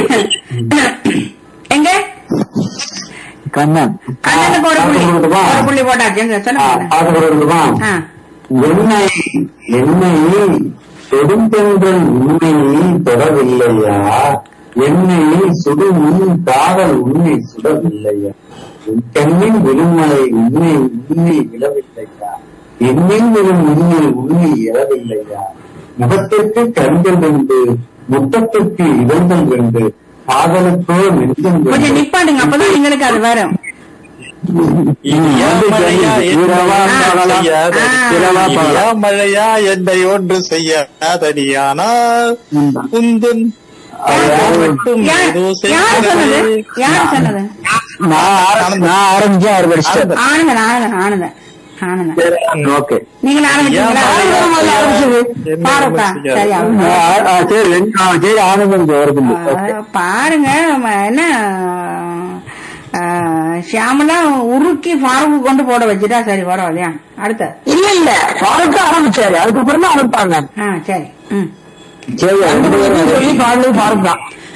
Speaker 1: எங்க
Speaker 5: கண்ணன்
Speaker 1: கண்ணனுக்கு ஒரு புள்ளி
Speaker 2: போட்டுமா?
Speaker 1: ஒரு புள்ளி போட்டாச்சு எங்க சொல்லுங்க
Speaker 2: அது இருக்குமா
Speaker 1: ஆ.
Speaker 2: என்னை என்னை தொடுந்தென்றல் உன்னை தொடவில்லையா என்னை சுடும் உன் காதல் உன்னை சுடவில்லையா உன் கண்ணின் விழுமலை உன்னை உன்னை விழவில்லையா என்னில் விழும் உன்னை உன்னை இழவில்லையா முகத்திற்கு கண்கள் ரெண்டு முட்டத்திற்கு இதழ்கள் ரெண்டு காதலுக்கோ நெஞ்சம்
Speaker 1: கொஞ்சம்
Speaker 2: ரெண்டு
Speaker 1: நிப்பாட்டுங்க அப்பதான் எங்களுக்கு அது வரும்
Speaker 6: இனியா மழையா
Speaker 5: இரவா
Speaker 6: என்னை
Speaker 5: பகலா?
Speaker 6: செய்யாத-
Speaker 1: ஆ.
Speaker 5: இரவா
Speaker 6: இனியா
Speaker 5: பகலா?
Speaker 6: மழையா என்னை ஒன்று செய்யாதனியானால் உந்தன் மட்டும்
Speaker 1: யார்
Speaker 6: ஏதோ
Speaker 1: யார் சொன்னது
Speaker 6: செய்கிறது.
Speaker 1: யார் சொன்னது
Speaker 5: நான் ஆர- நான் ஆரம்பிச்சேன் அவர் படிச்சிட்டாரு
Speaker 1: ஆனந்தன் ஆனந்தன் ஆனந்தன் ஆனந்தன்
Speaker 5: ஓகே
Speaker 1: நீங்க ஆரம்பிச்சீங்களா
Speaker 6: ஏன்
Speaker 1: முதல்ல ஆரம்பிச்சது
Speaker 6: என்ன
Speaker 1: பாருக்கா
Speaker 6: செய்யாது?
Speaker 1: சரியா
Speaker 5: சரி ரெண்டு ஆ, சரி ஆனந்தம் வருது
Speaker 1: ஆ, பாருங்க ம- என்ன ஆ, ஷியாமலா உருக்கி ஃபார்முக்கு கொண்டு போட வச்சுட்டா சரி பரவாயில்லையா அடுத்த
Speaker 5: இல்ல இல்ல பாருக்க ஆரம்பிச்சாரு அதுக்கப்புறம் தான் ஆரம்பிப்பாங்க
Speaker 1: ஆ சரி ம்
Speaker 5: சரி ரெண்டு பேரும் சொல்லி பாடலும் பாருங்க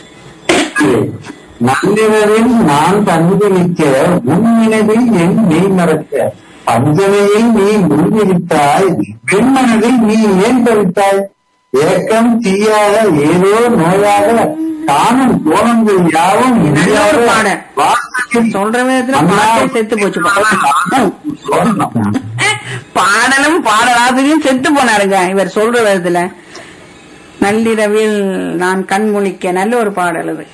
Speaker 2: நன்னிரவில் நான் கண்களிக்க உன்னினவில் என் மெய் மறக்க பஞ்சனையில் நீ முன்விரித்தாய் பெண்மனதில் நீ ஏன் தவித்தாய் ஏக்கம் தீயாக ஏதோ நோயாக காணும் கோணங்கள் யாவும்
Speaker 1: நல்ல ஒரு பாடல்.
Speaker 2: வாசத்தில்
Speaker 1: சொல்ற விதத்துல பாட்டே செத்து போச்சு பா.
Speaker 2: சொல்லணும்.
Speaker 1: பாடலும் பாடலாசிரியும் செத்து போனாருங்க இவர் சொல்ற விதத்துல நள்ளிரவில் நான் கண் முழிக்க நல்ல ஒரு பாடல் அது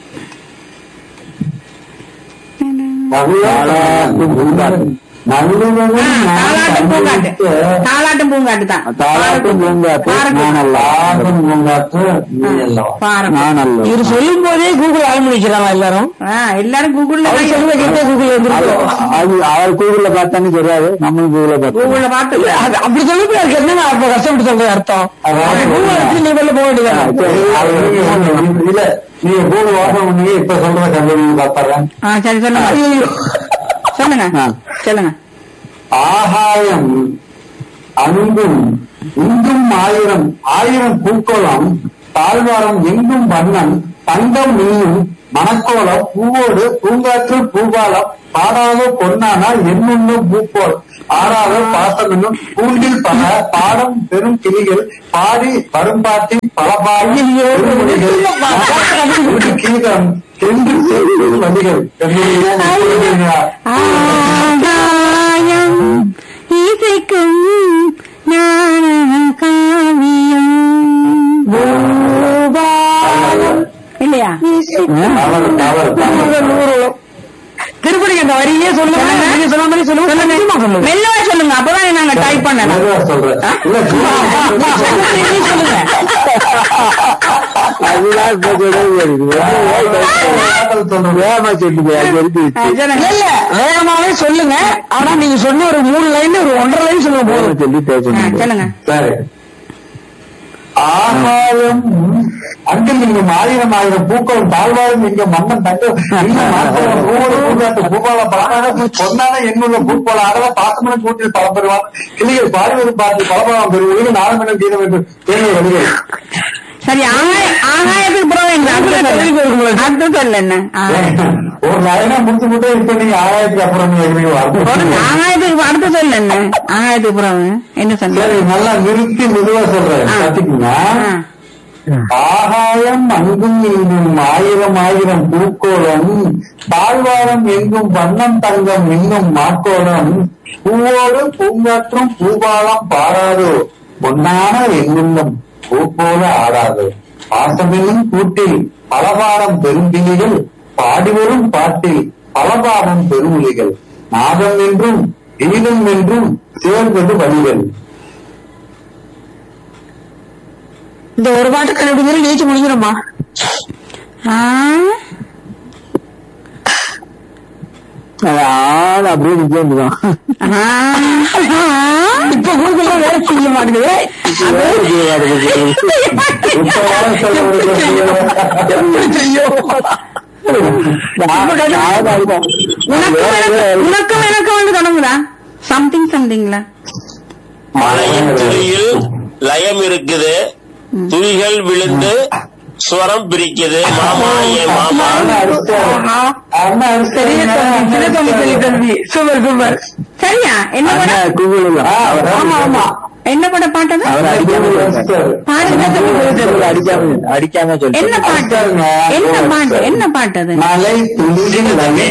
Speaker 2: நல்லுறவில்
Speaker 1: தாலாட்டும்
Speaker 2: நான்
Speaker 1: பூங்காட்டு
Speaker 2: கண்களிக்க
Speaker 1: தாலாட்டும் பூங்காட்டு தான்
Speaker 5: தாலாட்டும் பூங்காட்டு நான் அல்ல
Speaker 2: ஆகும் பூங்காற்று நீ அல்லவா
Speaker 1: பாருங்க
Speaker 5: நான் அல்ல இவர் சொல்லும் போதே கூகுள் ஆரம்பிக்கிறாங்க எல்லாரும்
Speaker 1: ஆ, எல்லாரும் கூகுள்ல
Speaker 5: அவர் சொல்லுவ கேட்டே கூகுள் வந்துருக்கு அது அவர் கூகுள்ல பார்த்தான்னு தெரியாது நம்மளும் கூகுள்ல பார்த்தோம்
Speaker 1: கூகுள்ல பாத்து
Speaker 5: அது அப்படி சொல்லி என்ன அப்ப கஷ்டப்பட்டு சொல்றது அர்த்தம் கூகுள் வச்சு நீ வெளில போக வேண்டியது
Speaker 2: இல்ல நீங்க கூகுள் ஓபன் பண்ணி இப்ப சொல்ற கம்பெனி பாத்துறேன்
Speaker 1: ஆ சரி சொல்லுங்க சொல்லுங்க
Speaker 5: ஆ.
Speaker 1: சொல்லுங்க
Speaker 2: ஆகாயம் அங்கும் இங்கும் ஆயிரம் ஆயிரம் பூக்கோளம் தாழ்வாரம் எங்கும் வண்ணம் தங்கம் நீயும் மணக்கோலம் பூவோடு பூங்காற்று பூபாலம் பாடாத பொன்னானா என்னுண்ணும் பூப்போல் ஆறாவது பாசம் என்னும் கூண்டில் பல பாடம் பெரும் கிளிகள் பாடி பரும்பாட்டி பல பாடி கீதம் சென்று சேர்க்கும் வண்டிகள்
Speaker 1: ஆகாயம் இசைக்கும் ஞான காவியம் பூபாலம். இல்லையா
Speaker 2: தவறு தவறு தவறு
Speaker 5: திருப்பதி அந்த வரியே சொல்லுங்க நீங்க சொன்ன மாதிரி சொல்லுங்க நிச்சயமா சொல்லுங்க
Speaker 1: மெல்லவா சொல்லுங்க அப்பதான் நாங்க டைப் பண்ணலாம்
Speaker 2: மெதுவா சொல்றேன் இல்ல
Speaker 1: நீ சொல்லுங்க
Speaker 4: அதுதான் இப்ப சொல்றது வேகமா சொல்லுங்க அது வரைக்கும்
Speaker 1: ஆ, சொல்லுங்க.
Speaker 5: இல்ல வேகமாவே சொல்லுங்க ஆனா நீங்க சொன்ன ஒரு மூணு லைன் ஒரு ஒன்றரை லைன் சொல்லுங்க போதும்
Speaker 4: சொல்லி
Speaker 1: ஆ,
Speaker 4: பேசணும்
Speaker 1: சொல்லுங்க
Speaker 2: சரி ஆகாயம் அங்கில் நீங்கும் ஆயிரம் ஆயிரம் பூக்கள் தாழ்வாரும் இங்க மன்னன் தங்க இல்ல மாத்தவன் பூவோடு பூங்காட்டு பூபால பலமாக பொன்னான எண்ணுள்ள பூப்போல அறவ பாசமன கூட்டில் பலம் பெறுவான் கிளிகள் பாடுவதும் பார்த்து பலபலம் பெறுவது நாளமென கீதம் என்று தேர்வு வருகிறது
Speaker 1: சரி ஆகாய ஆகாயத்துக்கு புறம் என்ன அடுத்து சொல்ல என்ன ஆ.
Speaker 2: ஒரு லைனா முடிச்சு மட்டும் இப்ப நீங்க ஆயிரத்துக்கு அப்புறம் நீங்க எப்படி
Speaker 1: போடுங்க.
Speaker 2: வரணும்
Speaker 1: ஆகாயத்துக்கு அடுத்து சொல்ல என்ன ஆகாயத்துக்கு புறம் என்ன சொன்ன
Speaker 2: சரி நல்லா நிறுத்தி மெதுவா சொல்றேன்
Speaker 1: ஆ.
Speaker 2: கத்திக்குங்க
Speaker 1: ஆ.
Speaker 2: ஆகாயம் அங்கும் இங்கும் ஆயிரம் ஆயிரம் பூக்கோளம் தாழ்வாரம் எங்கும் வண்ணம் தங்கம் இன்னும் மாக்கோளம் பூவோடு பூங்காற்றும் பூபாலம் பாராதோ பொன்னான எங்குள்ளம் பூப்போல ஆடாதோ பாசமென்னும் கூட்டில் பலபாரம் பெரும்பிலிகள் பாடிவரும் பாட்டில் பலபாரம் பெருமொழிகள் நாதம் என்றும் கீதம் என்றும் சேர்ந்தது வழிகள்
Speaker 5: இந்த ஒரு பாட்டு கண்டுபிடிச்சு நீச்சு முடிஞ்சிடும்மா
Speaker 1: ஆ.
Speaker 4: ஆள் அப்படியே நிச்சயம்
Speaker 1: ஆ.
Speaker 5: இப்ப கூகுள்ல வேலை செய்ய மாட்டேங்குது
Speaker 2: இப்ப யாரும் சொல்ல
Speaker 1: உனக்கும் உனக்கும் எனக்கும் வந்து தொடங்குதா சம்திங் சம்திங்ல
Speaker 4: மலையின் துளியில் லயம் இருக்குது துளிகள் விழுந்து ஸ்வரம் பிரிக்குது மாமா ஏ மாமா
Speaker 5: சூப்பர் சூப்பர்
Speaker 1: சரியா என்ன படம்
Speaker 5: ஆமா ஆமா
Speaker 1: என்ன படம் பாட்டது பாடுங்க
Speaker 4: அடிக்காம அடிக்காம சொல்லு
Speaker 1: என்ன பாட்டு என்ன பாட்டு என்ன பாட்டு அது
Speaker 2: மலை துளியில்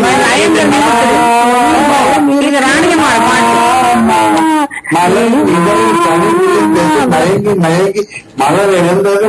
Speaker 1: இது ராணியம்மாள் பாட்டு
Speaker 2: மலை இதழ் கனிவில் மயங்கி மயங்கி மலர் எழுந்தது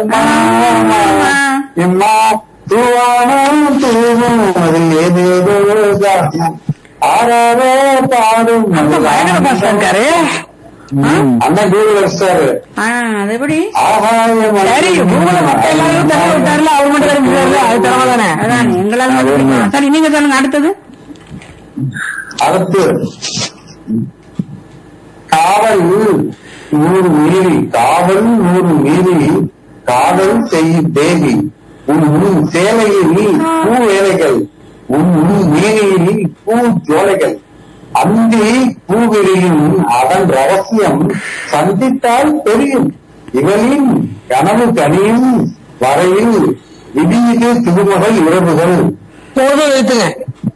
Speaker 2: எம்மா தூவானம் தூவும் அதில் ஏதேதோ காரணம் ஆறாரோ பாடும்
Speaker 5: இருக்காரு
Speaker 2: அண்ணன் கூகுள் வச்சாரு
Speaker 1: ஆ, அது எப்படி
Speaker 2: ஆகாயம்
Speaker 5: சரி கூகுள மத்த எல்லாரும் தர விட்டாருல அவர் மட்டும் தர முடியாது அது திறமை தானே
Speaker 1: அதான் எங்களால் மட்டும் முடியும். சரி நீங்க சொல்லுங்க அடுத்தது
Speaker 2: அடுத்து காவல் நூறு மீறி காவல் நூறு மீறி காதல் செய்யும் தேவி உன் உன் சேலையில் பூ வேலைகள் உன் உன் மீனியில் பூ ஜோலைகள் அந்தி பூவிரியும் அதன் ரகசியம் சந்தித்தால் தெரியும் இவனின் கனவு கனியும் வரையில் விதியது திருமகள் இரவுகள்
Speaker 5: போதும் வைத்துங்க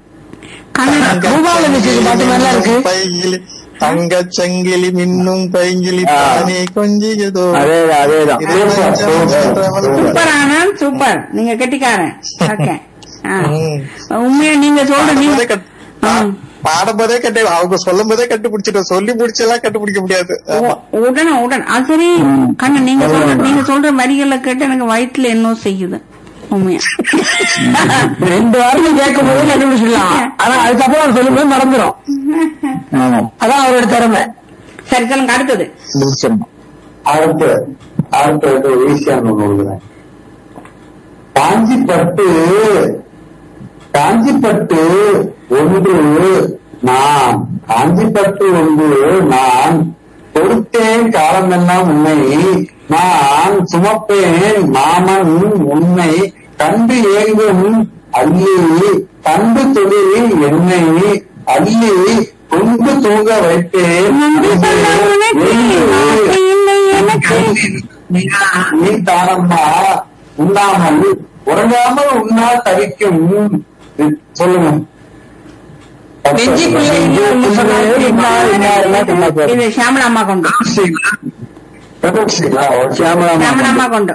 Speaker 5: பூபால மியூசிக் பாட்டு மாதிரிலாம் இருக்கு
Speaker 6: பைங்கிலி தங்கச் சங்கிலி மின்னும் பைங்கிலி
Speaker 4: ஆ.
Speaker 6: தானே கொஞ்சியதோ
Speaker 4: அதேதான் அதேதான்
Speaker 1: சூப்பர் ஆனந்த் சூப்பர் நீங்க கெட்டிக்காரன் ஓகே ஆ.
Speaker 6: ம்.
Speaker 1: உண்மையா நீங்க சொல்ற
Speaker 6: பாடும்போதே
Speaker 1: நீங்க
Speaker 6: கட்-
Speaker 1: ஆ.
Speaker 6: பாடும்போதே கட்டு அவங்க சொல்லும் போதே கண்டுபிடிச்சிட்டோம் சொல்லி முடிச்செல்லாம் கண்டுபிடிக்க முடியாது ஆமா.
Speaker 1: உ- உடனே உடனே அது சரி கண்ணு நீங்க சொல்ற நீங்க சொல்ற வரிகளை கேட்டு எனக்கு வயிற்றுல என்ன செய்யுது உண்மையா
Speaker 5: ரெண்டு வாரம் கேட்கும் போது கண்டுபிடிச்சிடலாம் ஆனா அதுக்கப்புறம் அவர் சொல்லும்போது மறந்துடும் அதான் அவரோட திறமை
Speaker 1: சரி சொல்லுங்க அடுத்தது
Speaker 4: முடிச்சிடணும்
Speaker 2: அடுத்து அடுத்து ஈஸியான ஒண்ணு எழுதுறேன் காஞ்சிப்பட்டு காஞ்சிப்பட்டு ஒன்று நான் காஞ்சிப்பட்டு ஒன்று நான் கொடுத்தேன் காலமெல்லாம் உன்னை நான் சுமப்பேன் மாமன் உன்னை கண்டு ஏங்கும் அள்ளி கண்டு தொழில் என்னை அள்ளி கொண்டு தூங்க வைத்தேன்
Speaker 1: நன்றி சொல்ல உனக்கு வார்த்தை இல்லை எனக்கு
Speaker 2: நீ தானம்மா உண்ணாமல் உறங்காமல் உண்ணா தவிக்கும் சொல்லுங்க
Speaker 5: நெஞ்சிக்குள்ளே இங்கே ஒண்ணு சொன்னாரு, இன்னார், இன்னார் எல்லாம் சொன்னா போதும்.
Speaker 1: இது ஷியாமலா அம்மா கொண்டு
Speaker 2: சியாமலா
Speaker 1: ஷியாமலா அம்மா கொண்டு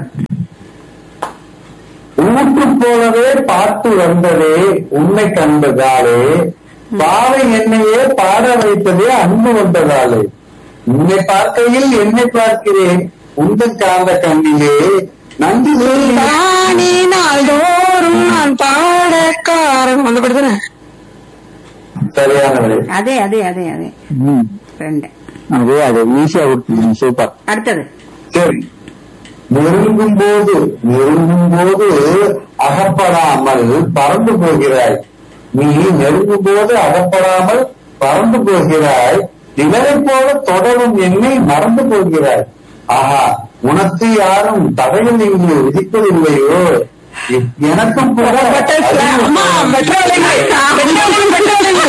Speaker 2: ஊற்று போலவே பார்த்து வந்ததே உன்னை கண்டதாலே பாவை என்னையே பாட வைத்ததே அன்பு வந்ததாலே உன்னை பார்க்கையில் என்னை பார்க்கிறேன் உந்தன் காந்த கண்ணிலே நன்றி சொல்லி
Speaker 5: தானே நாள்தோறும் நான் பாடக்காரன் அந்த படத்தானே
Speaker 2: சரியானவரே
Speaker 1: அதே அதே அதே அதே
Speaker 5: ம்.
Speaker 1: ரெண்டு
Speaker 5: அதே அது ஈஸியா கொடுத்து சூப்பர்
Speaker 1: அடுத்தது
Speaker 2: சரி நெருங்கும் போது நெருங்கும் போது அகப்படாமல் பறந்து போகிறாய் நீ நெருங்கும் போது அகப்படாமல் பறந்து போகிறாய் நிழலைப் போல தொடரும் என்னை மறந்து போகிறாய் ஆஹா உனக்கு யாரும் தடையில் இங்கு விதிப்பதில்லையோ எ- எனக்கும் கூட
Speaker 5: அம்மா மெட்ரோலைங்க மெட்ரோலைங்க மெட்ரோலைங்க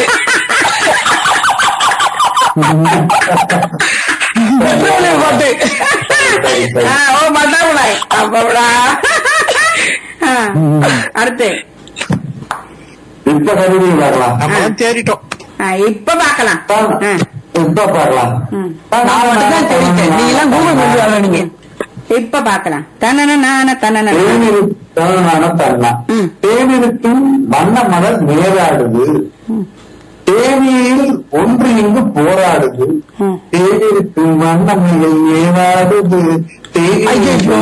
Speaker 5: மெட்ரோலைங்க பாட்டு
Speaker 2: சரி, சரி.
Speaker 1: ஆ, ஓ பட்டாபுடாய் அப்படா அடுத்து
Speaker 2: இப்ப கவிதை வரலாம்
Speaker 6: நம்ம தேடிட்டோம்
Speaker 1: ஆ, இப்ப பாக்கலாம் ஆ,
Speaker 2: இப்ப பார்க்கலாம்
Speaker 1: ம்.
Speaker 5: நான் மட்டும் தான் தெரிவித்தேன் நீங்க எல்லாம் கூகுள் பண்ணி வரல நீங்க
Speaker 1: இப்ப பாக்கலாம் தனன நான தனன
Speaker 2: தேனிருத்தான தன்னா
Speaker 1: ம்.
Speaker 2: தேனிருக்கும் வண்ண மலர் நேராடுது தேனியில் ஒன்று இங்கு போராடுது
Speaker 1: ம்.
Speaker 2: தேனிருக்கும் வண்ண மலர் நேராடுது
Speaker 5: ஐயையோ.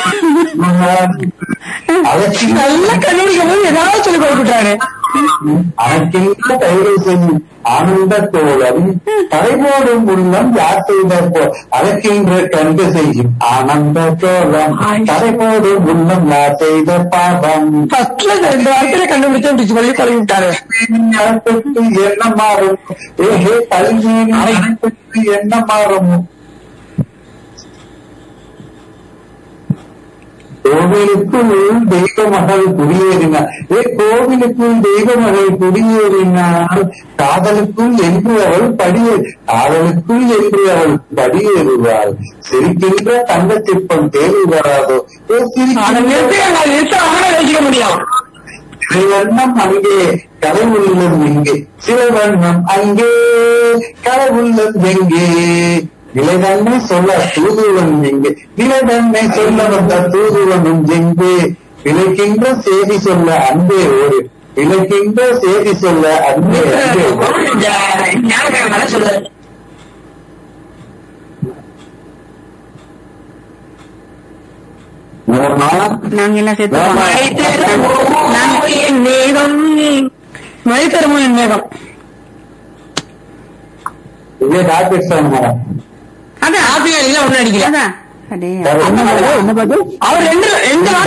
Speaker 2: அதற்கு
Speaker 5: நல்ல கண்டுபிடிக்கும் போது ஏதாவது சொல்லி கொடுத்துட்டாரு
Speaker 2: அனைக்கின்ற கைதை செய்யும் ஆனந்த தோழன் தலைபோடும் உள்ளம் யார் செய்த போ அழைக்கின்ற கண்டு செய்யும் ஆனந்த தோழன் தலைபோடும் உள்ளம் யார் செய்த பாவம்
Speaker 5: ஃபர்ஸ்ட்ல ரெண்டு வாரத்துல கண்டுபிடிச்சு அப்படி சொல்லி பழகி விட்டாரு
Speaker 2: ஞானத்துக்கு என்ன மாறும் ஏஹே கல்வியின் ஞானத்துக்கு என்ன மாறும் கோவிலுக்குள் தெய்வ மகள் குடியேறினார் ஏ கோவிலுக்குள் தெய்வ மகள் குடியேறினால் காதலுக்குள் என்று அவள் படியே காதலுக்குள் என்று அவள் படியேறுவாள் சிரிக்கின்ற தங்க சிற்பம் தேவைவராதோ ஏ
Speaker 5: அதை நிறுத்தி
Speaker 2: சிரிக்கின்ற
Speaker 5: நான் நிறுத்த அவங்களே வச்சுக்க முடியும்
Speaker 2: சில வண்ணம் அங்கே கலை உள்ளம் எங்கே சில வண்ணம் அங்கே கலை உள்ளம் எங்கே நிலைதன்மை சொல்ல தூதுவன் எங்கே நிலைதன்மை சொல்ல வந்த தூதுவனும் எங்கே விளைக்கின்ற செய்தி சொல்ல அன்பே ஒரு விளைக்கின்ற செய்தி சொல்ல அன்பே அன்பே
Speaker 5: ஞாபகம் சொல்லு
Speaker 2: மூணா
Speaker 1: நாங்க என்ன சேர்த்து
Speaker 5: மேகம் மழைத்தருமன் மேகம்
Speaker 2: இதே டாக்டர் சார் மேடம்
Speaker 1: அதான்
Speaker 5: ஆப்பியா இல்ல ஒண்ணு அடிக்கல
Speaker 1: அதான் அடே
Speaker 2: சரி.
Speaker 5: என்ன பாட்டு அவர் ரெண்டு ரெண்டு வாரம்